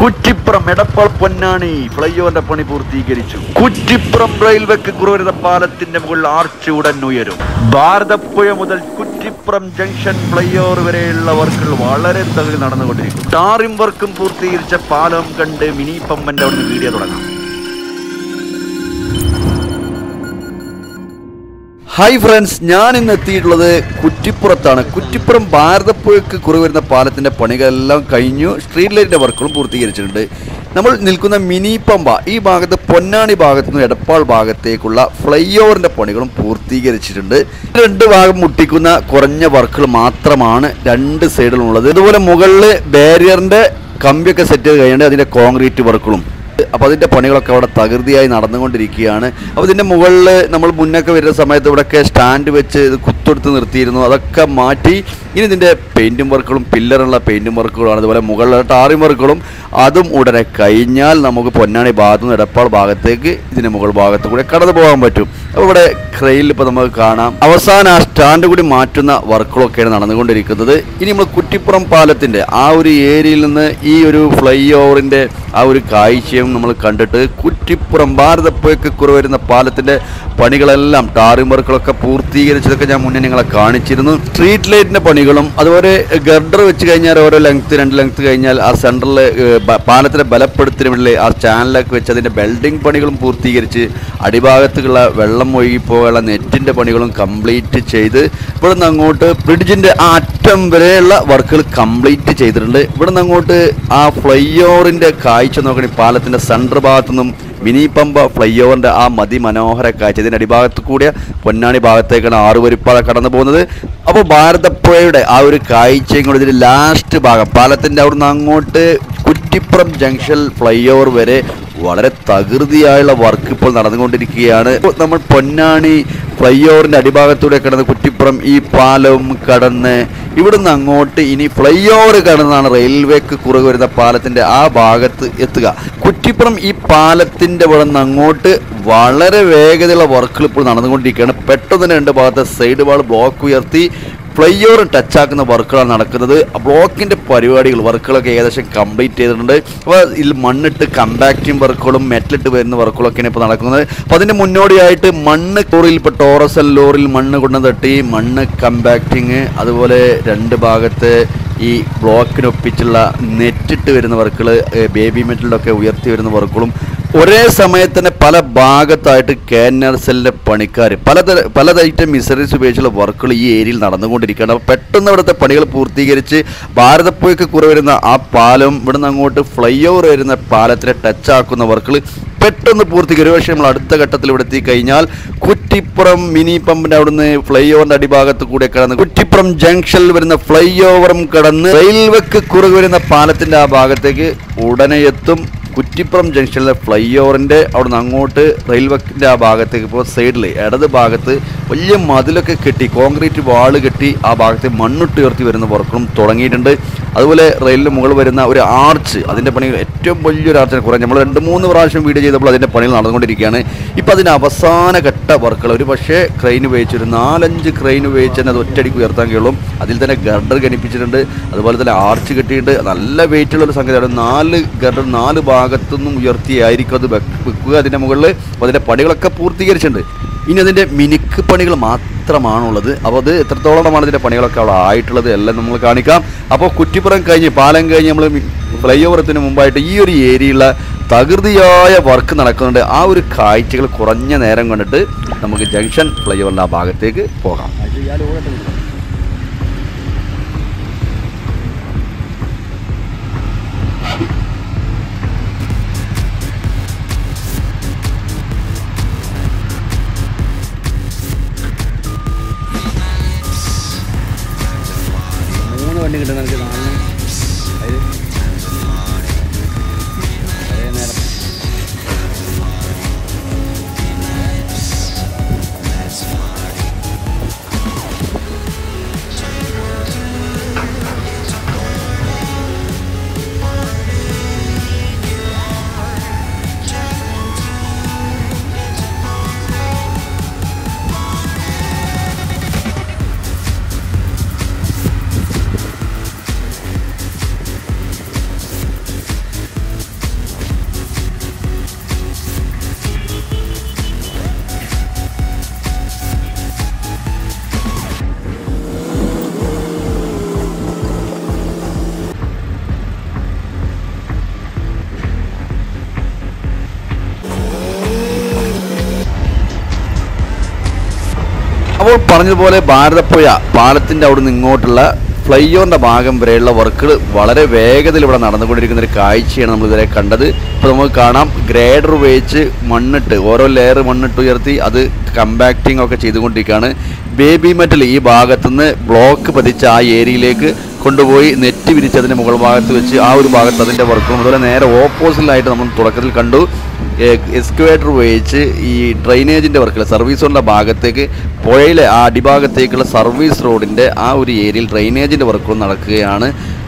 കുറ്റിപ്പുറം എടപ്പാൾ പൊന്നാണി ഫ്ലൈ ഓവറിന്റെ പണി പൂർത്തീകരിച്ചു കുറ്റിപ്പുറം റെയിൽവേക്ക് കുറവരുന്ന പാലത്തിന്റെ മുകളിൽ ആർച്ച് ഉടൻ ഉയരും ഭാരതപ്പുഴ മുതൽ കുറ്റിപ്പുറം ജംഗ്ഷൻ ഫ്ലൈ ഓവർ വരെയുള്ള വർക്കുകൾ വളരെ തകരി നടന്നുകൊണ്ടിരിക്കും ടാറിം വർക്കും പൂർത്തീകരിച്ച പാലം കണ്ട് മിനി പമ്പന്റെ അവിടുന്ന് വീഡിയോ തുടങ്ങാം ഹായ് ഫ്രണ്ട്സ് ഞാൻ ഇന്ന് എത്തിയിട്ടുള്ളത് കുറ്റിപ്പുറത്താണ് കുറ്റിപ്പുറം ഭാരതപ്പുഴയ്ക്ക് കുറവരുന്ന പാലത്തിന്റെ പണികളെല്ലാം കഴിഞ്ഞു സ്ട്രീറ്റ് ലൈറ്റിന്റെ വർക്കുകളും പൂർത്തീകരിച്ചിട്ടുണ്ട് നമ്മൾ നിൽക്കുന്ന മിനി പമ്പ ഈ ഭാഗത്ത് പൊന്നാണി ഭാഗത്തു നിന്ന് എടപ്പാൾ ഭാഗത്തേക്കുള്ള ഫ്ലൈ ഓവറിന്റെ പണികളും പൂർത്തീകരിച്ചിട്ടുണ്ട് രണ്ട് ഭാഗം മുട്ടിക്കുന്ന കുറഞ്ഞ വർക്കുകൾ മാത്രമാണ് രണ്ട് സൈഡിലുള്ളത് ഇതുപോലെ മുകളിൽ ബാരിയറിന്റെ കമ്പിയൊക്കെ സെറ്റ് ചെയ്ത് കഴിഞ്ഞിട്ട് അതിന്റെ കോൺക്രീറ്റ് വർക്കുകളും അപ്പോൾ അതിൻ്റെ പണികളൊക്കെ അവിടെ തകൃതിയായി നടന്നുകൊണ്ടിരിക്കുകയാണ് അപ്പോൾ ഇതിൻ്റെ മുകളിൽ നമ്മൾ മുന്നൊക്കെ വരുന്ന സമയത്ത് ഇവിടെയൊക്കെ സ്റ്റാൻഡ് വെച്ച് ഇത് കുത്തെടുത്ത് നിർത്തിയിരുന്നു അതൊക്കെ മാറ്റി ഇനി ഇതിൻ്റെ പെയിൻറ്റും വർക്കുകളും പില്ലറുള്ള പെയിൻറ്റും വർക്കുകളാണ് അതുപോലെ മുകളിലെ ടാറിം വർക്കുകളും അതും ഉടനെ കഴിഞ്ഞാൽ നമുക്ക് പൊന്നാണി ഭാഗത്തു നിന്ന് എടപ്പാൾ ഭാഗത്തേക്ക് ഇതിൻ്റെ മുകൾ ഭാഗത്തു കൂടെ കടന്നു പോകാൻ പറ്റും അപ്പോൾ ഇവിടെ ക്രെയിനിൽ ഇപ്പോൾ നമുക്ക് കാണാം അവസാനം ആ സ്റ്റാൻഡ് കൂടി മാറ്റുന്ന വർക്കുകളൊക്കെയാണ് നടന്നുകൊണ്ടിരിക്കുന്നത് ഇനി നമ്മൾ കുറ്റിപ്പുറം പാലത്തിൻ്റെ ആ ഒരു ഏരിയയിൽ നിന്ന് ഈ ഒരു ഫ്ലൈ ഓവറിൻ്റെ ആ ഒരു കാഴ്ചയും നമ്മൾ കണ്ടിട്ട് കുറ്റിപ്പുറം ഭാരതപ്പുഴയ്ക്ക് കുറവരുന്ന പാലത്തിൻ്റെ പണികളെല്ലാം ടാറിം വർക്കുകളൊക്കെ പൂർത്തീകരിച്ചതൊക്കെ ഞാൻ മുന്നേ നിങ്ങളെ കാണിച്ചിരുന്നു സ്ട്രീറ്റ് ലൈറ്റിൻ്റെ പണികളും അതുപോലെ ഗർഡർ വെച്ച് കഴിഞ്ഞാൽ ഓരോ ലെങ്ത് രണ്ട് ലെങ്ത് കഴിഞ്ഞാൽ ആ സെൻറ്ററിൽ പാലത്തിനെ ബലപ്പെടുത്തിന് വേണ്ടി ആ ചാനലൊക്കെ വെച്ച് അതിൻ്റെ ബെൽഡിംഗ് പണികളും പൂർത്തീകരിച്ച് അടിഭാഗത്തുള്ള വെള്ളം ഒഴുകിപ്പോകാനുള്ള നെറ്റിൻ്റെ പണികളും കംപ്ലീറ്റ് ചെയ്ത് ഇവിടെ നിന്ന് അങ്ങോട്ട് ബ്രിഡ്ജിൻ്റെ ആ അറ്റം വരെയുള്ള വർക്കുകൾ കംപ്ലീറ്റ് ചെയ്തിട്ടുണ്ട് ഇവിടെ നിന്ന് അങ്ങോട്ട് ആ ഫ്ലൈ ഓവറിൻ്റെ കാഴ്ച നോക്കണി പാലത്തിൻ്റെ സെൻറ്റർ ഭാഗത്തു നിന്നും മിനി പമ്പ ഫ്ലൈ ഓവറിൻ്റെ ആ മതിമനോഹര കാഴ്ച ഇതിൻ്റെ അടിഭാഗത്ത് കൂടിയ പൊന്നാണി ഭാഗത്തേക്കാണ് ആറുവരിപ്പാത കടന്നു പോകുന്നത് അപ്പോൾ ഭാരതപ്പുഴയുടെ ആ ഒരു കാഴ്ചയും കൂടി ഇതിൻ്റെ ലാസ്റ്റ് ഭാഗം പാലത്തിൻ്റെ അവിടുന്ന് അങ്ങോട്ട് കുറ്റിപ്പുറം ജംഗ്ഷൻ ഫ്ലൈ ഓവർ വരെ വളരെ തകൃതിയായുള്ള വർക്ക് ഇപ്പോൾ നടന്നുകൊണ്ടിരിക്കുകയാണ് ഇപ്പോൾ നമ്മൾ പൊന്നാണി ഫ്ലൈ ഓവറിൻ്റെ അടിഭാഗത്തൂടെ കിടന്ന് കുറ്റിപ്പുറം ഈ പാലവും കടന്ന് ഇവിടുന്ന് അങ്ങോട്ട് ഇനി ഫ്ലൈ ഓവർ കടന്നാണ് റെയിൽവേക്ക് കുറവ് വരുന്ന പാലത്തിൻ്റെ ആ ഭാഗത്ത് എത്തുക കുറ്റിപ്പുറം ഈ പാലത്തിൻ്റെ ഇവിടെ നിന്ന് അങ്ങോട്ട് വളരെ വേഗതയുള്ള വർക്കുകൾ ഇപ്പോൾ നടന്നുകൊണ്ടിരിക്കുകയാണ് പെട്ടെന്ന് തന്നെ രണ്ട് ഭാഗത്തെ സൈഡ് വാൾ ബ്ലോക്ക് ഉയർത്തി ഫ്ലൈ ഓവർ ടച്ച് ആക്കുന്ന വർക്കുകളാണ് നടക്കുന്നത് ബ്ലോക്കിൻ്റെ പരിപാടികൾ വർക്കുകളൊക്കെ ഏകദേശം കംപ്ലീറ്റ് ചെയ്തിട്ടുണ്ട് അപ്പോൾ ഇതിൽ മണ്ണിട്ട് കമ്പാക്റ്റിംഗ് വർക്കുകളും മെറ്റലിട്ട് വരുന്ന വർക്കുകളൊക്കെയാണ് ഇപ്പോൾ നടക്കുന്നത് അപ്പോൾ അതിൻ്റെ മുന്നോടിയായിട്ട് മണ്ണ് ലോറിയിൽ ഇപ്പോൾ ടോറസൽ ലോറിയിൽ മണ്ണ് കൊണ്ടു തട്ടി മണ്ണ് കമ്പാക്റ്റിങ് അതുപോലെ രണ്ട് ഭാഗത്ത് ഈ ബ്ലോക്കിനൊപ്പിച്ചുള്ള നെറ്റിട്ട് വരുന്ന വർക്കുകൾ ബേബി മെറ്റലിലൊക്കെ ഉയർത്തി വരുന്ന വർക്കുകളും ഒരേ സമയത്ത് തന്നെ പല ഭാഗത്തായിട്ട് കാനർസലിൻ്റെ പണിക്കാർ പലതര പലതരം മിസറീസ് ഉപയോഗിച്ചുള്ള വർക്കുകൾ ഈ ഏരിയയിൽ നടന്നുകൊണ്ടിരിക്കുകയാണ് അപ്പോൾ പെട്ടെന്ന് ഇവിടുത്തെ പണികൾ പൂർത്തീകരിച്ച് ഭാരതപ്പുഴയ്ക്ക് കുറവ് വരുന്ന ആ പാലം ഇവിടുന്ന് അങ്ങോട്ട് ഫ്ലൈ ഓവർ വരുന്ന പാലത്തിനെ ടച്ച് ആക്കുന്ന വർക്കുകൾ പെട്ടെന്ന് പൂർത്തീകരിക്കും പക്ഷേ നമ്മൾ അടുത്ത ഘട്ടത്തിൽ ഇവിടെ എത്തിക്കഴിഞ്ഞാൽ കുറ്റിപ്പുറം മിനി പമ്പിൻ്റെ അവിടുന്ന് ഫ്ലൈ ഓവറിൻ്റെ അടിഭാഗത്ത് കൂടെ കടന്ന് കുറ്റിപ്പുറം ജംഗ്ഷനിൽ വരുന്ന ഫ്ലൈ ഓവറും കടന്ന് റെയിൽവേക്ക് കുറവ് വരുന്ന പാലത്തിൻ്റെ ആ ഭാഗത്തേക്ക് ഉടനെ എത്തും കുറ്റിപ്പുറം ജംഗ്ഷനിലെ ഫ്ലൈ ഓവറിൻ്റെ അവിടുന്ന് അങ്ങോട്ട് റെയിൽവേൻ്റെ ആ ഭാഗത്തേക്ക് ഇപ്പോൾ സൈഡിൽ ഇടത് ഭാഗത്ത് വലിയ മതിലൊക്കെ കെട്ടി കോൺക്രീറ്റ് വാള് കെട്ടി ആ ഭാഗത്ത് മണ്ണിട്ട് ഉയർത്തി വരുന്ന വർക്കുകളും തുടങ്ങിയിട്ടുണ്ട് അതുപോലെ റെയിലിന് മുകളിൽ വരുന്ന ഒരു ആർച്ച് അതിൻ്റെ പണികൾ ഏറ്റവും വലിയൊരു ആർച്ചിനെ കുറേ നമ്മൾ രണ്ട് മൂന്ന് പ്രാവശ്യം വീഡിയോ ചെയ്തപ്പോൾ അതിൻ്റെ പണികൾ നടന്നുകൊണ്ടിരിക്കുകയാണ് ഇപ്പോൾ അതിൻ്റെ അവസാന ഘട്ട വർക്കുകൾ ഒരു പക്ഷേ ക്രെയിൻ ഉപയോഗിച്ച് ഒരു നാലഞ്ച് ക്രെയിൻ ഉപയോഗിച്ച് തന്നെ അത് ഒറ്റയടിക്ക് ഉയർത്താൻ കഴിയുള്ളൂ അതിൽ തന്നെ ഗർഡർ ഘടിപ്പിച്ചിട്ടുണ്ട് അതുപോലെ തന്നെ ആർച്ച് കെട്ടിയിട്ട് നല്ല വെയിറ്റുള്ള ഒരു സംഗതിയാണ് നാല് ഗർഡർ നാല് ഭാഗത്തുനിന്നും ഉയർത്തിയായിരിക്കും അത് വെക്ക് വെക്കുക അതിൻ്റെ മുകളിൽ അപ്പോൾ അതിൻ്റെ പണികളൊക്കെ പൂർത്തീകരിച്ചിട്ടുണ്ട് ഇനി അതിൻ്റെ മിനുക്ക് പണികൾ മാത്രമാണുള്ളത് അപ്പോൾ അത് എത്രത്തോളമാണ് ഇതിൻ്റെ പണികളൊക്കെ അവിടെ ആയിട്ടുള്ളത് എല്ലാം നമ്മൾ കാണിക്കാം അപ്പോൾ കുറ്റിപ്പുറം കഴിഞ്ഞ് പാലം കഴിഞ്ഞ് നമ്മൾ ഫ്ലൈ ഓവറത്തിന് മുമ്പായിട്ട് ഈ ഒരു ഏരിയയിലുള്ള തകൃതിയായ വർക്ക് നടക്കുന്നുണ്ട് ആ ഒരു കാഴ്ചകൾ കുറഞ്ഞ നേരം കണ്ടിട്ട് നമുക്ക് ജംഗ്ഷൻ ഫ്ലൈ ഓവറിൻ്റെ ആ ഭാഗത്തേക്ക് പോകാം മൂന്ന് വണ്ടി കിട്ടും നമുക്ക് നാലിന് അതിൽ ഒരേ നേരം അപ്പോൾ പറഞ്ഞതുപോലെ ഭാരതപ്പുഴ പാലത്തിൻ്റെ അവിടെ നിന്ന് ഇങ്ങോട്ടുള്ള ഫ്ലൈ ഓവറിൻ്റെ ഭാഗം വരെയുള്ള വർക്കുകൾ വളരെ വേഗത്തിൽ ഇവിടെ നടന്നുകൊണ്ടിരിക്കുന്ന ഒരു കാഴ്ചയാണ് നമ്മൾ ഇതുവരെ കണ്ടത് ഇപ്പോൾ നമുക്ക് കാണാം ഗ്രേഡർ ഉപയോഗിച്ച് മണ്ണിട്ട് ഓരോ ലെയർ മണ്ണിട്ട് ഉയർത്തി അത് കമ്പാക്റ്റിംഗ് ഒക്കെ ചെയ്തുകൊണ്ടിരിക്കുകയാണ് ബേബി മെറ്റൽ ഈ ഭാഗത്തുനിന്ന് ബ്ലോക്ക് പതിച്ച ആ ഏരിയയിലേക്ക് കൊണ്ടുപോയി നെറ്റ് വിരിച്ചതിൻ്റെ മുകൾ ഭാഗത്ത് വെച്ച് ആ ഒരു ഭാഗത്ത് അതിൻ്റെ വർക്കും അതുപോലെ നേരെ ഓപ്പോസിറ്റിലായിട്ട് നമ്മൾ തുടക്കത്തിൽ കണ്ടു എക്സ്കവേറ്റർ ഉപയോഗിച്ച് ഈ ഡ്രൈനേജിൻ്റെ വർക്കിൽ സർവീസ് റോഡിൻ്റെ ഭാഗത്തേക്ക് പുഴയിലെ ആ അടിഭാഗത്തേക്കുള്ള സർവീസ് റോഡിൻ്റെ ആ ഒരു ഏരിയയിൽ ഡ്രൈനേജിൻ്റെ വർക്കുകൾ നടക്കുകയാണ്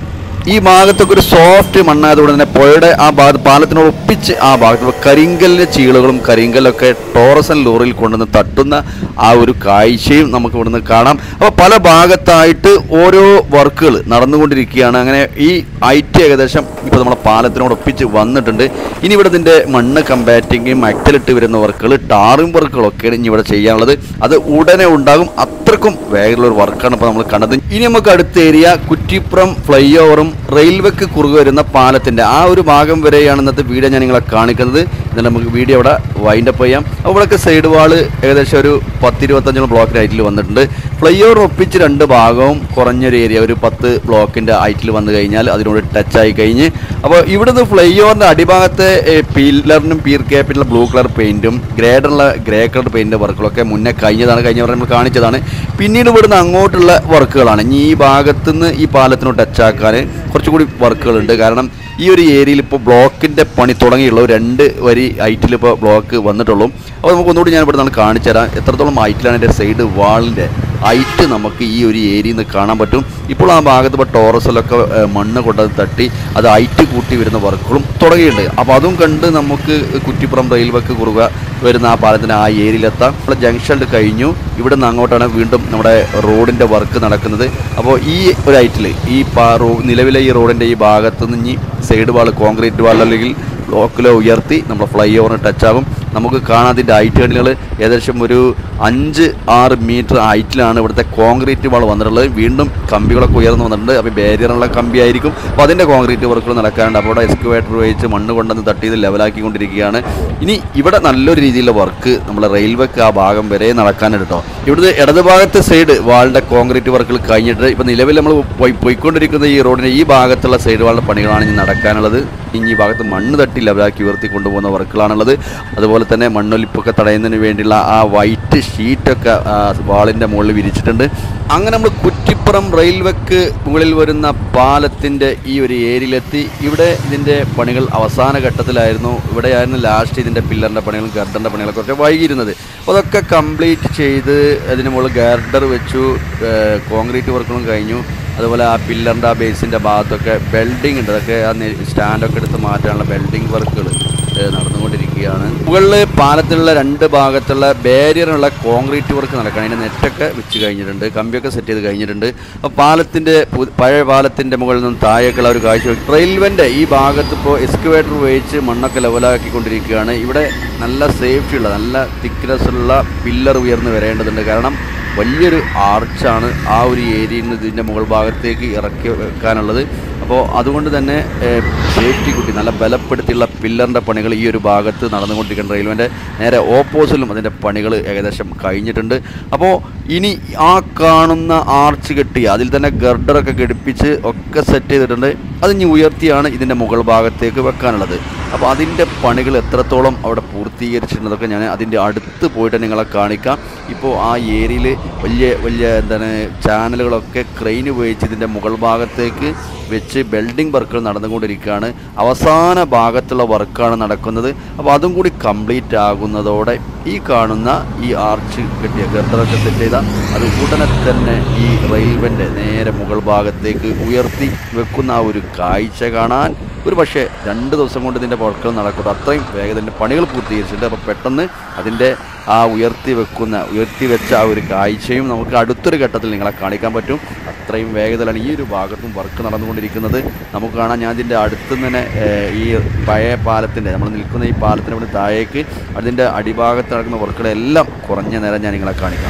ഈ ഭാഗത്തൊക്കെ ഒരു സോഫ്റ്റ് മണ്ണായതുകൊണ്ട് തന്നെ പുഴയുടെ ആ ഭാഗത്ത് പാലത്തിനോട് ഒപ്പിച്ച് ആ ഭാഗത്ത് കരിങ്കല്ലിൻ്റെ ചീളുകളും കരിങ്കല്ലൊക്കെ ടോറസൻ ലോറിയിൽ കൊണ്ടുവന്ന് തട്ടുന്ന ആ ഒരു കാഴ്ചയും നമുക്ക് ഇവിടുന്ന് കാണാം അപ്പോൾ പല ഭാഗത്തായിട്ട് ഓരോ വർക്കുകൾ നടന്നുകൊണ്ടിരിക്കുകയാണ് അങ്ങനെ ഈ ഐറ്റ് ഏകദേശം ഇപ്പോൾ നമ്മുടെ പാലത്തിനോട് ഒപ്പിച്ച് വന്നിട്ടുണ്ട് ഇനി ഇവിടെ ഇതിൻ്റെ മണ്ണ് കമ്പാറ്റിങ്ങും മറ്റലിട്ട് വരുന്ന വർക്കുകൾ ടാറിംഗ് വർക്കുകളൊക്കെയാണ് ഇനി ഇവിടെ ചെയ്യാനുള്ളത് അത് ഉടനെ ഉണ്ടാകും അത്രക്കും വേഗമുള്ള ഒരു വർക്കാണ് ഇപ്പോൾ നമ്മൾ കണ്ടത് ഇനി നമുക്ക് അടുത്ത ഏരിയ കുറ്റിപ്പുറം ഫ്ലൈ ഓവറും റെയിൽവേക്ക് കുറുകെ വരുന്ന പാലത്തിൻ്റെ ആ ഒരു ഭാഗം വരെയാണ് ഇന്നത്തെ വീഡിയോ ഞാൻ നിങ്ങളെ കാണിക്കുന്നത് എന്നിട്ട് നമുക്ക് വീഡിയോ അവിടെ വൈൻഡപ്പ് ചെയ്യാം അപ്പോൾ ഇവിടെയൊക്കെ സൈഡ് വാള് ഏകദേശം ഒരു പത്തിരുപത്തഞ്ചോളം ബ്ലോക്കിൻ്റെ ഹൈറ്റിൽ വന്നിട്ടുണ്ട് ഫ്ലൈ ഓവർ ഒപ്പിച്ച് രണ്ട് ഭാഗവും കുറഞ്ഞൊരു ഏരിയ ഒരു പത്ത് ബ്ലോക്കിൻ്റെ ഹൈറ്റിൽ വന്നു കഴിഞ്ഞാൽ അതിനോട് ടച്ച് ആയി കഴിഞ്ഞ് അപ്പോൾ ഇവിടുന്ന് ഫ്ലൈ ഓവറിൻ്റെ അടിഭാഗത്തെ പില്ലറിനും പീർ ക്യാപ്പിനുള്ള ബ്ലൂ കളർ പെയിൻറ്റും ഗ്രേഡുള്ള ഗ്രേ കളർ പെയിൻറ്റ് വർക്കുകളൊക്കെ മുന്നേ കഴിഞ്ഞതാണ് കഴിഞ്ഞ വർഷം നമ്മൾ കാണിച്ചതാണ് പിന്നീട് ഇവിടുന്ന് അങ്ങോട്ടുള്ള വർക്കുകളാണ് ഇനി ഈ ഭാഗത്തുനിന്ന് ഈ പാലത്തിനോട് ടച്ച് ആക്കാൻ കുറച്ചുകൂടി വർക്കുകളുണ്ട് കാരണം ഈ ഒരു ഏരിയയിൽ ഇപ്പോൾ ബ്ലോക്കിൻ്റെ പണി തുടങ്ങിയുള്ളൂ രണ്ട് വരി ഹൈറ്റിൽ ഇപ്പോൾ ബ്ലോക്ക് വന്നിട്ടുള്ളൂ അപ്പോൾ നമുക്ക് ഒന്നുകൂടി ഞാൻ ഇവിടെ നിന്ന് കാണിച്ചു തരാം എത്രത്തോളം ഹൈറ്റിലാണ് എൻ്റെ സൈഡ് വാളിൻ്റെ ഹൈറ്റ് നമുക്ക് ഈ ഒരു ഏരിയയിൽ നിന്ന് കാണാൻ പറ്റും ഇപ്പോൾ ആ ഭാഗത്ത് ഇപ്പോൾ ടോറസിലൊക്കെ ഏഹ്, മണ്ണ് കൊണ്ടത് തട്ടി അത് ഹൈറ്റ് കൂട്ടി വരുന്ന വർക്കുകളും തുടങ്ങിയിട്ടുണ്ട് അപ്പോൾ അതും കണ്ട് നമുക്ക് കുറ്റിപ്പുറം റെയിൽവേക്ക് കുറുക വരുന്ന ആ പാലത്തിന് ആ ഏരിയയിലെത്താം നമ്മൾ ജംഗ്ഷനിൽ കഴിഞ്ഞു ഇവിടെ നിന്ന് അങ്ങോട്ടാണ് വീണ്ടും നമ്മുടെ റോഡിൻ്റെ വർക്ക് നടക്കുന്നത് അപ്പോൾ ഈ ഒരു ഹൈറ്റിൽ ഈ പാ റോ നിലവിലെ ഈ റോഡിൻ്റെ ഈ ഭാഗത്ത് നിന്ന് ഇനി സൈഡ് വാൾ കോൺക്രീറ്റ് വാൾ അല്ലെങ്കിൽ ബ്ലോക്കിലോ ഉയർത്തി നമ്മുടെ ഫ്ലൈ ഓവറിന് ടച്ച് ആകും നമുക്ക് കാണാൻ അതിൻ്റെ ഹൈറ്റ് കണ്ടികൾ ഏകദേശം ഒരു അഞ്ച് ആറ് മീറ്റർ ഹൈറ്റിലാണ് ഇവിടുത്തെ കോൺക്രീറ്റ് വാൾ വന്നിട്ടുള്ളത് വീണ്ടും കമ്പികളൊക്കെ ഉയർന്നു വന്നിട്ടുണ്ട് അപ്പോൾ ബാരിയറുള്ള കമ്പി ആയിരിക്കും അപ്പോൾ അതിൻ്റെ കോൺക്രീറ്റ് വർക്കുകൾ നടക്കാനുണ്ട് അപ്പോൾ ഇവിടെ എക്സ്കവേറ്റർ ഉപയോഗിച്ച് മണ്ണ് കൊണ്ടുവന്ന് തട്ടി ഇത് ലെവലാക്കിക്കൊണ്ടിരിക്കുകയാണ് ഇനി ഇവിടെ നല്ലൊരു രീതിയിലുള്ള വർക്ക് നമ്മുടെ റെയിൽവേക്ക് ആ ഭാഗം വരെ നടക്കാനുണ്ട് കേട്ടോ ഇവിടുത്തെ ഇടതുഭാഗത്തെ സൈഡ് വാളിൻ്റെ കോൺക്രീറ്റ് വർക്കുകൾ കഴിഞ്ഞിട്ട് ഇപ്പോൾ നിലവിൽ നമ്മൾ പോയി പോയിക്കൊണ്ടിരിക്കുന്ന ഈ റോഡിൻ്റെ ഈ ഭാഗത്തുള്ള സൈഡ് വാളിൻ്റെ പണികളാണ് ഇനി നടക്കാനുള്ളത് ഇനി ഈ ഭാഗത്ത് മണ്ണ് തട്ടി ലെവലാക്കി ഉയർത്തി കൊണ്ടുപോകുന്ന വർക്കുകളാണുള്ളത് അതുപോലെ തന്നെ മണ്ണൊലിപ്പൊക്കെ തടയുന്നതിന് വേണ്ടിയുള്ള ആ വൈറ്റ് ഷീറ്റൊക്കെ വാളിൻ്റെ മുകളിൽ വിരിച്ചിട്ടുണ്ട് അങ്ങനെ നമ്മൾ കുറ്റിപ്പുറം റെയിൽവേക്ക് മുകളിൽ വരുന്ന പാലത്തിൻ്റെ ഈ ഒരു ഏരിയയിലെത്തി ഇവിടെ ഇതിൻ്റെ പണികൾ അവസാന ഘട്ടത്തിലായിരുന്നു ഇവിടെയായിരുന്നു ലാസ്റ്റ് ഇതിൻ്റെ പില്ലറിൻ്റെ പണികളും ഗർഡറിൻ്റെ പണികളൊക്കെ കുറച്ച് വൈകിയിരുന്നത് അപ്പോൾ അതൊക്കെ കംപ്ലീറ്റ് ചെയ്ത് അതിന് മുകളിൽ ഗർഡർ വെച്ചു ഏഹ് കോൺക്രീറ്റ് വർക്കുകളും കഴിഞ്ഞു അതുപോലെ ആ പില്ലറിൻ്റെ ആ ബേസിൻ്റെ ഭാഗത്തൊക്കെ ബെൽഡിംഗ് ഉണ്ട് അതൊക്കെ ആ നെ- സ്റ്റാൻഡൊക്കെ എടുത്ത് മാറ്റാനുള്ള ബെൽഡിംഗ് വർക്കുകൾ നടന്നുകൊണ്ടിരിക്കുകയാണ് മുകളിൽ പാലത്തിലുള്ള രണ്ട് ഭാഗത്തുള്ള ബാരിയറിനുള്ള കോൺക്രീറ്റ് വർക്ക് നടക്കുകയാണ് അതിൻ്റെ നെറ്റൊക്കെ വെച്ച് കഴിഞ്ഞിട്ടുണ്ട് കമ്പിയൊക്കെ സെറ്റ് ചെയ്ത് കഴിഞ്ഞിട്ടുണ്ട് അപ്പോൾ പാലത്തിൻ്റെ പു- പഴയ പാലത്തിൻ്റെ മുകളിൽ നിന്നും താഴേക്കുള്ള ഒരു കാഴ്ച റെയിൽവേൻ്റെ ഈ ഭാഗത്ത് ഇപ്പോൾ എക്സ്കവേറ്റർ ഉപയോഗിച്ച് മണ്ണൊക്കെ ലെവലാക്കിക്കൊണ്ടിരിക്കുകയാണ് ഇവിടെ നല്ല സേഫ്റ്റി ഉള്ള നല്ല തിക്നെസ് ഉള്ള പില്ലർ ഉയർന്നു വരേണ്ടതുണ്ട് കാരണം വലിയൊരു ആർച്ചാണ് ആ ഒരു ഏരിയയിൽ നിന്ന് ഇതിൻ്റെ മുകൾ ഭാഗത്തേക്ക് ഇറക്കി വെക്കാനുള്ളത് അപ്പോൾ അതുകൊണ്ട് തന്നെ സേഫ്റ്റി കുട്ടി നല്ല ബലപ്പെടുത്തിയുള്ള പില്ലറിൻ്റെ പണികൾ ഈ ഒരു ഭാഗത്ത് നടന്നുകൊണ്ടിരിക്കുന്ന റെയിൽവേൻ്റെ നേരെ ഓപ്പോസിലും അതിൻ്റെ പണികൾ ഏകദേശം കഴിഞ്ഞിട്ടുണ്ട് അപ്പോൾ ഇനി ആ കാണുന്ന ആർച്ച് കെട്ടി അതിൽ തന്നെ ഗർഡറൊക്കെ ഘടിപ്പിച്ച് ഒക്കെ സെറ്റ് ചെയ്തിട്ടുണ്ട് അത് ഇനി ഉയർത്തിയാണ് ഇതിൻ്റെ മുകൾ ഭാഗത്തേക്ക് വെക്കാനുള്ളത് അപ്പോൾ അതിൻ്റെ പണികൾ എത്രത്തോളം അവിടെ പൂർത്തീകരിച്ചിട്ടുള്ളതൊക്കെ ഞാൻ അതിൻ്റെ അടുത്ത് പോയിട്ട് നിങ്ങളെ കാണിക്കാം ഇപ്പോൾ ആ ഏരിയയിൽ വലിയ വലിയ എന്താണ് ചാനലുകളൊക്കെ ക്രെയിൻ ഉപയോഗിച്ച് ഇതിൻ്റെ മുകൾ ഭാഗത്തേക്ക് വെച്ച് ബിൽഡിംഗ് വർക്കുകൾ നടന്നുകൊണ്ടിരിക്കുകയാണ് അവസാന ഭാഗത്തുള്ള വർക്കാണ് നടക്കുന്നത് അപ്പോൾ അതും കൂടി കംപ്ലീറ്റ് ആകുന്നതോടെ ഈ കാണുന്ന ഈ ആർച്ച് കെട്ടിയ ഗർഡറൊക്കെ സെറ്റ് ചെയ്ത അത് ഉടനെ തന്നെ ഈ റെയിൽവേൻ്റെ നേരെ മുകൾ ഭാഗത്തേക്ക് ഉയർത്തി വെക്കുന്ന ആ ഒരു കാഴ്ച കാണാൻ ഒരു പക്ഷേ രണ്ട് ദിവസം കൊണ്ട് ഇതിൻ്റെ വർക്കുകൾ നടക്കുന്നത് അത്രയും വേഗത്തിൻ്റെ പണികൾ പൂർത്തീകരിച്ചിട്ടുണ്ട് അപ്പോൾ പെട്ടെന്ന് അതിൻ്റെ ആ ഉയർത്തി വെക്കുന്ന ഉയർത്തി വെച്ച ആ ഒരു കാഴ്ചയും നമുക്ക് അടുത്തൊരു ഘട്ടത്തിൽ നിങ്ങളെ കാണിക്കാൻ പറ്റും അത്രയും വേഗത്തിലാണ് ഈ ഒരു ഭാഗത്തും വർക്ക് നടന്നുകൊണ്ടിരിക്കുന്നത് നമുക്ക് കാണാം ഞാൻ ഇതിൻ്റെ അടുത്ത് തന്നെ ഏഹ്, ഈ പഴയ പാലത്തിൻ്റെ നമ്മൾ നിൽക്കുന്ന ഈ പാലത്തിൻ്റെ ഇവിടെ താഴേക്ക് അതിൻ്റെ അടിഭാഗത്ത് നടക്കുന്ന വർക്കുകളെല്ലാം കുറഞ്ഞ നേരം ഞാൻ നിങ്ങളെ കാണിക്കാം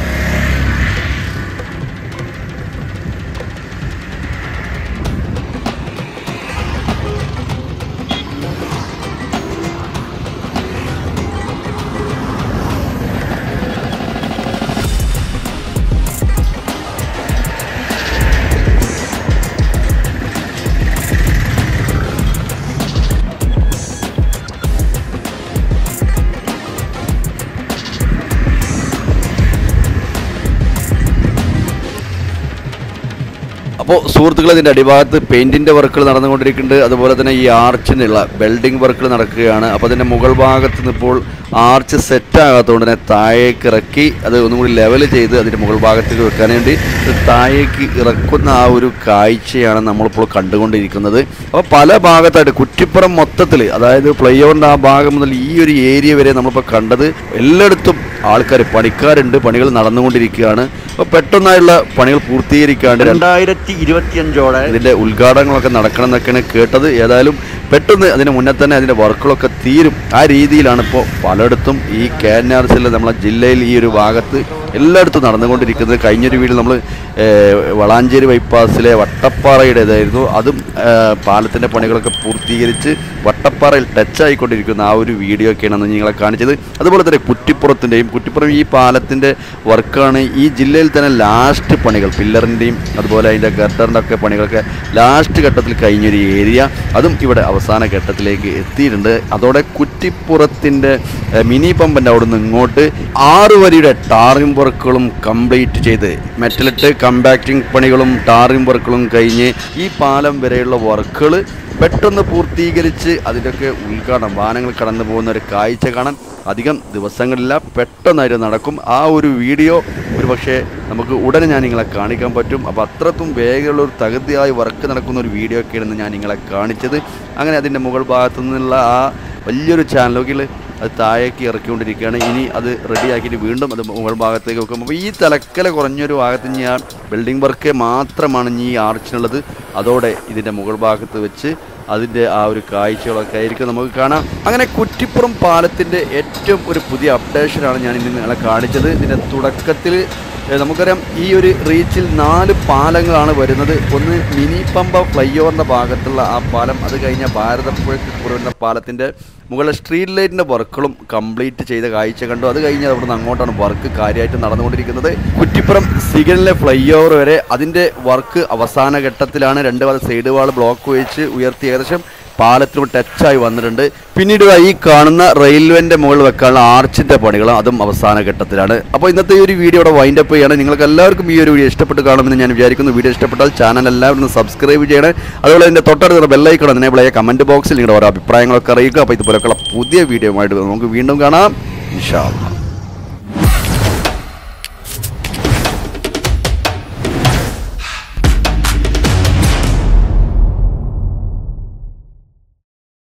അപ്പോൾ സുഹൃത്തുക്കൾ ഇതിൻ്റെ അടിഭാഗത്ത് പെയിൻറ്റിൻ്റെ വർക്കുകൾ നടന്നുകൊണ്ടിരിക്കുന്നുണ്ട് അതുപോലെ തന്നെ ഈ ആർച്ചിനുള്ള വെൽഡിംഗ് വർക്കുകൾ നടക്കുകയാണ് അപ്പോൾ അതിൻ്റെ മുകൾ ഭാഗത്ത് നിന്ന് ഇപ്പോൾ ആർച്ച് സെറ്റ് ആകാത്തതുകൊണ്ട് തന്നെ താഴേക്ക് ഇറക്കി അത് ഒന്നും കൂടി ലെവൽ ചെയ്ത് അതിൻ്റെ മുകൾ ഭാഗത്തേക്ക് വെക്കാൻ വേണ്ടി ഇത് താഴേക്ക് ഇറക്കുന്ന ആ ഒരു കാഴ്ചയാണ് നമ്മളിപ്പോൾ കണ്ടുകൊണ്ടിരിക്കുന്നത് അപ്പോൾ പല ഭാഗത്തായിട്ട് കുറ്റിപ്പുറം മൊത്തത്തിൽ അതായത് ഫ്ലൈ ഓവറിൻ്റെ ആ ഭാഗം മുതൽ ഈ ഒരു ഏരിയ വരെ നമ്മളിപ്പോൾ കണ്ടത് എല്ലായിടത്തും ആൾക്കാർ പണിക്കാരുണ്ട് പണികൾ നടന്നുകൊണ്ടിരിക്കുകയാണ് അപ്പോൾ പെട്ടെന്നായുള്ള പണികൾ പൂർത്തീകരിക്കാണ്ട് രണ്ടായിരത്തി ഇരുപത്തിയഞ്ചോടെ ഇതിൻ്റെ ഉദ്ഘാടനങ്ങളൊക്കെ നടക്കണം എന്നൊക്കെയാണ് കേട്ടത് ഏതായാലും പെട്ടെന്ന് അതിന് മുന്നേ തന്നെ അതിൻ്റെ വർക്കുകളൊക്കെ തീരും ആ രീതിയിലാണ് ഇപ്പോൾ പലയിടത്തും ഈ കെ എൻ ആർ സിയിലെ നമ്മളെ ജില്ലയിൽ ഈ ഒരു ഭാഗത്ത് എല്ലായിടത്തും നടന്നുകൊണ്ടിരിക്കുന്നത് കഴിഞ്ഞൊരു വീഡിയോ നമ്മൾ വളാഞ്ചേരി ബൈപ്പാസിലെ വട്ടപ്പാറയുടേതായിരുന്നു അതും പാലത്തിൻ്റെ പണികളൊക്കെ പൂർത്തീകരിച്ച് വട്ടപ്പാറയിൽ ടച്ച് ആയിക്കൊണ്ടിരിക്കുന്ന ആ ഒരു വീഡിയോ ഒക്കെയാണ് അന്ന് നിങ്ങളെ കാണിച്ചത് അതുപോലെ തന്നെ കുറ്റിപ്പുറത്തിൻ്റെയും കുറ്റിപ്പുറം ഈ പാലത്തിൻ്റെ വർക്കാണ് ഈ ജില്ലയിൽ തന്നെ ലാസ്റ്റ് പണികൾ പില്ലറിൻ്റെയും അതുപോലെ അതിൻ്റെ ഗട്ടറിൻ്റെ ഒക്കെ പണികളൊക്കെ ലാസ്റ്റ് ഘട്ടത്തിൽ കഴിഞ്ഞൊരു ഏരിയ അതും ഇവിടെ അവസാന ഘട്ടത്തിലേക്ക് എത്തിയിട്ടുണ്ട് അതോടെ കുറ്റിപ്പുറത്തിൻ്റെ ഏഹ്, മിനി പമ്പിൻ്റെ അവിടെ നിന്ന് ഇങ്ങോട്ട് ആറ് വരിയുടെ ടാറിംഗ് വർക്കുകളും കംപ്ലീറ്റ് ചെയ്ത് മെറ്റലിട്ട് കമ്പാക്റ്റിംഗ് പണികളും ടാറിംഗ് വർക്കുകളും കഴിഞ്ഞ് ഈ പാലം വരെയുള്ള വർക്കുകൾ പെട്ടെന്ന് പൂർത്തീകരിച്ച് അതിൻ്റെയൊക്കെ ഉദ്ഘാടനം വാഹനങ്ങൾ കടന്നു പോകുന്ന ഒരു കാഴ്ച കാണാൻ അധികം ദിവസങ്ങളില്ല പെട്ടെന്നായിട്ട് നടക്കും ആ ഒരു വീഡിയോ ഒരു പക്ഷേ നമുക്ക് ഉടനെ ഞാൻ നിങ്ങളെ കാണിക്കാൻ പറ്റും അപ്പോൾ അത്രത്തും വേഗമുള്ള ഒരു തകൃതിയായി വർക്ക് നടക്കുന്ന ഒരു വീഡിയോ ഒക്കെയാണ് ഞാൻ നിങ്ങളെ കാണിച്ചത് അങ്ങനെ അതിൻ്റെ മുകൾ ഭാഗത്തു നിന്നുള്ള ആ വലിയൊരു ചാനലുകൾ അത് താഴേക്ക് ഇറക്കിക്കൊണ്ടിരിക്കുകയാണ് ഇനി അത് റെഡിയാക്കിയിട്ട് വീണ്ടും അത് മുകൾ ഭാഗത്തേക്ക് വെക്കും അപ്പോൾ ഈ തലക്കല കുറഞ്ഞൊരു ഭാഗത്ത് ഇനി ആ ബിൽഡിംഗ് വർക്ക് മാത്രമാണ് ഇനി ഈ ആർച്ചിനുള്ളത് അതോടെ ഇതിൻ്റെ മുകൾ ഭാഗത്ത് വെച്ച് അതിൻ്റെ ആ ഒരു കാഴ്ചകളൊക്കെ ആയിരിക്കും നമുക്ക് കാണാം അങ്ങനെ കുറ്റിപ്പുറം പാലത്തിൻ്റെ ഏറ്റവും ഒരു പുതിയ അപ്ഡേഷനാണ് ഞാൻ ഇന്ന് നിങ്ങളെ കാണിച്ചത് ഇതിൻ്റെ തുടക്കത്തിൽ ഏഹ് നമുക്കറിയാം ഈ ഒരു റീച്ചിൽ നാല് പാലങ്ങളാണ് വരുന്നത് ഒന്ന് മിനി പമ്പ ഫ്ലൈ ഓവറിൻ്റെ ഭാഗത്തുള്ള ആ പാലം അത് കഴിഞ്ഞ ഭാരതപ്പുഴയ്ക്ക് കുറുന്ന പാലത്തിൻ്റെ മുകളിലെ സ്ട്രീറ്റ് ലൈറ്റിൻ്റെ വർക്കുകളും കംപ്ലീറ്റ് ചെയ്ത കാഴ്ച കണ്ടു അത് കഴിഞ്ഞ് അവിടെ നിന്ന് അങ്ങോട്ടാണ് വർക്ക് കാര്യമായിട്ട് നടന്നുകൊണ്ടിരിക്കുന്നത് കുറ്റിപ്പുറം സിഗനിലെ ഫ്ലൈ ഓവർ വരെ അതിൻ്റെ വർക്ക് അവസാന ഘട്ടത്തിലാണ് രണ്ട് വാൾ സൈഡ് വാൾ ബ്ലോക്ക് വെച്ച് ഉയർത്തി ഏകദേശം പാലത്തിനോട് ടച്ചായി വന്നിട്ടുണ്ട് പിന്നീട് ദാ ഈ കാണുന്ന റെയിൽവേൻ്റെ മുകളിൽ വെക്കാനുള്ള ആർച്ചിൻ്റെ പണികൾ അതും അവസാന ഘട്ടത്തിലാണ് അപ്പോൾ ഇന്നത്തെ ഈ ഒരു വീഡിയോ ഇവിടെ വൈൻഡ് അപ്പ് ചെയ്യണം നിങ്ങൾക്ക് എല്ലാവർക്കും ഈ ഒരു വീഡിയോ ഇഷ്ടപ്പെട്ട് കാണുമെന്ന് ഞാൻ വിചാരിക്കുന്നു വീഡിയോ ഇഷ്ടപ്പെട്ടാൽ ചാനൽ എല്ലാവരും ഒന്ന് സബ്സ്ക്രൈബ് ചെയ്യണേ അതുപോലെ ഇതിൻ്റെ തൊട്ടടുത്തുള്ള ബെല്ലൈക്കണം എനേബിൾ ചെയ്യുക കമൻറ്റ് ബോക്സിൽ നിങ്ങളുടെ ഓരോ അഭിപ്രായങ്ങളൊക്കെ അറിയിക്കുക അപ്പോൾ ഇതുപോലെയൊക്കെയുള്ള പുതിയ വീഡിയോ ആയിട്ട് നമുക്ക് വീണ്ടും കാണാം ഇൻഷാ അല്ലാ